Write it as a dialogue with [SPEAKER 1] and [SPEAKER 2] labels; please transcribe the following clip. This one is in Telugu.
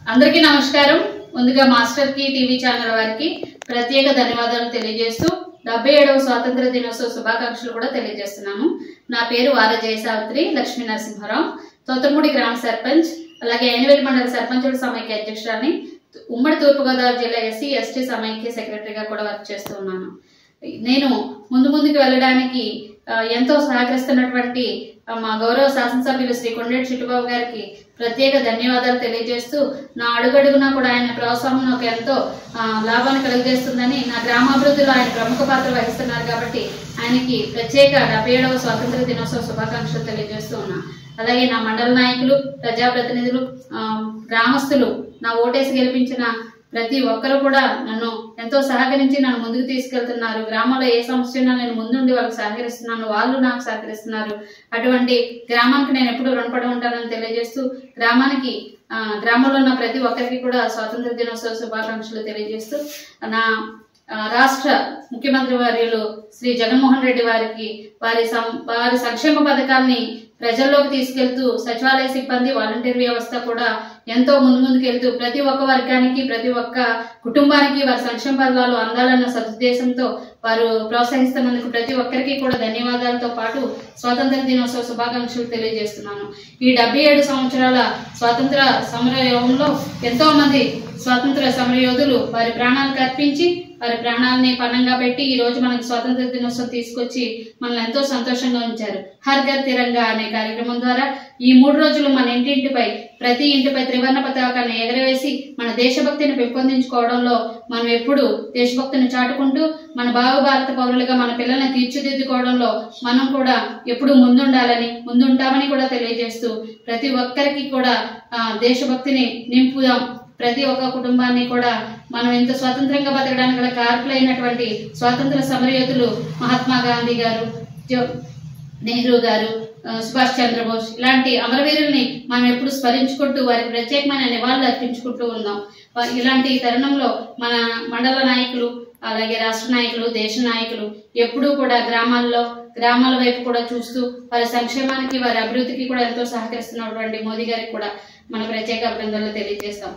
[SPEAKER 1] అందరికీ నమస్కారం ముందుగా మాస్టర్ కి టీవీ ఛానల్ వారికి ప్రత్యేక ధన్యవాదాలు తెలియజేస్తూ డెబ్బై ఏడవ స్వాతంత్ర దినోత్సవ శుభాకాంక్షలు కూడా తెలియజేస్తున్నాను నా పేరు వార జయసావిత్రి లక్ష్మీ నరసింహారావు తోతమూడి గ్రామ సర్పంచ్ అలాగే ఎనివేలి మండల సర్పంచుల సమైక్య అధ్యక్షురాని ఉమ్మడి తూర్పుగోదావరి జిల్లా ఎస్సీ ఎస్టీ సమైక్య సెక్రటరీగా కూడా వర్క్ చేస్తూ ఉన్నాను నేను ముందు ముందుకు వెళ్ళడానికి ఆ, ఎంతో సహకరిస్తున్నటువంటి ఆ, మా గౌరవ శాసనసభ్యులు శ్రీ కొండేటి చిట్టుబాబు గారికి ప్రత్యేక ధన్యవాదాలు తెలియజేస్తూ నా అడుగడుగునా కూడా ఆయన ప్రోత్సాహం నాకు ఎంతో ఆ, లాభాన్ని కలుగజేస్తుందని నా గ్రామాభివృద్ధిలో ఆయన ప్రముఖ పాత్ర వహిస్తున్నారు కాబట్టి ఆయనకి ప్రత్యేక డెబ్బై ఏడవ స్వాతంత్ర దినోత్సవ శుభాకాంక్షలు తెలియజేస్తూ ఉన్నా అలాగే నా మండల నాయకులు ప్రజాప్రతినిధులు ఆ, గ్రామస్తులు నా ఓటేసి గెలిపించిన ప్రతి ఒక్కరు కూడా నన్ను ఎంతో సహకరించి నన్ను ముందుకు తీసుకెళ్తున్నారు గ్రామంలో ఏ సమస్య ఉన్నా నేను ముందుండి వాళ్ళకి సహకరిస్తున్నాను వాళ్ళు నాకు సహకరిస్తున్నారు అటువంటి గ్రామానికి నేను ఎప్పుడు రుణపడి ఉంటానని తెలియజేస్తూ గ్రామానికి ఆ, గ్రామంలో ఉన్న ప్రతి ఒక్కరికి కూడా స్వాతంత్ర దినోత్సవ శుభాకాంక్షలు తెలియజేస్తూ నా ఆ, రాష్ట్ర ముఖ్యమంత్రి వర్యులు శ్రీ జగన్మోహన్ రెడ్డి వారికి వారి సం- వారి సంక్షేమ పథకాల్ని ప్రజల్లోకి తీసుకెళ్తూ సచివాలయ సిబ్బంది వాలంటీర్ వ్యవస్థ కూడా ఎంతో ముందు ముందుకు వెళ్తూ ప్రతి ఒక్క వర్గానికి ప్రతి ఒక్క కుటుంబానికి వారి సంక్షేమ పథకాలు అందాలన్న సదుద్దేశంతో వారు ప్రోత్సహిస్తున్నందుకు ప్రతి ఒక్కరికి కూడా ధన్యవాదాలతో పాటు స్వాతంత్ర దినోత్సవ శుభాకాంక్షలు తెలియజేస్తున్నాను ఈ డెబ్బై ఏడు సంవత్సరాల స్వాతంత్ర సమర యుగంలో ఎంతో మంది స్వాతంత్ర సమర యోధులు వారి ప్రాణాలకు అర్పించి వారి ప్రాణాలని పణంగా పెట్టి ఈ రోజు మనకు స్వాతంత్ర దినోత్సవం తీసుకొచ్చి మనల్ని ఎంతో సంతోషంగా ఉంచారు హర్ ఘర్ తిరంగా అనే కార్యక్రమం ద్వారా ఈ మూడు రోజులు మన ఇంటింటిపై ప్రతి ఇంటిపై త్రివర్ణ పతాకాన్ని ఎగరవేసి మన దేశభక్తిని పెంపొందించుకోవడంలో మనం ఎప్పుడు దేశభక్తిని చాటుకుంటూ మన భావ భారత పౌరులుగా మన పిల్లల్ని తీర్చిదిద్దుకోవడంలో మనం కూడా ఎప్పుడు ముందుండాలని ముందుంటామని కూడా తెలియజేస్తూ ప్రతి ఒక్కరికి కూడా ఆ, దేశభక్తిని నింపుదాం ప్రతి ఒక్క కుటుంబాన్ని కూడా మనం ఇంత స్వతంత్రంగా బతకడానికి గల కారకులైనటువంటి స్వాతంత్ర సమరయోధులు మహాత్మా గాంధీ గారు జో- నెహ్రూ గారు ఆ, సుభాష్ చంద్రబోస్ ఇలాంటి అమరవీరుల్ని మనం ఎప్పుడు స్మరించుకుంటూ వారికి ప్రత్యేకమైన నివాళులు అర్పించుకుంటూ ఉందాం వా- ఇలాంటి తరుణంలో మన మండల నాయకులు అలాగే రాష్ట్ర నాయకులు దేశ నాయకులు ఎప్పుడూ కూడా గ్రామాల్లో గ్రామాల వైపు కూడా చూస్తూ వారి సంక్షేమానికి వారి అభివృద్ధికి కూడా ఎంతో సహకరిస్తున్నటువంటి మోదీ గారికి కూడా మన ప్రత్యేక అభినందనలు తెలియజేస్తాం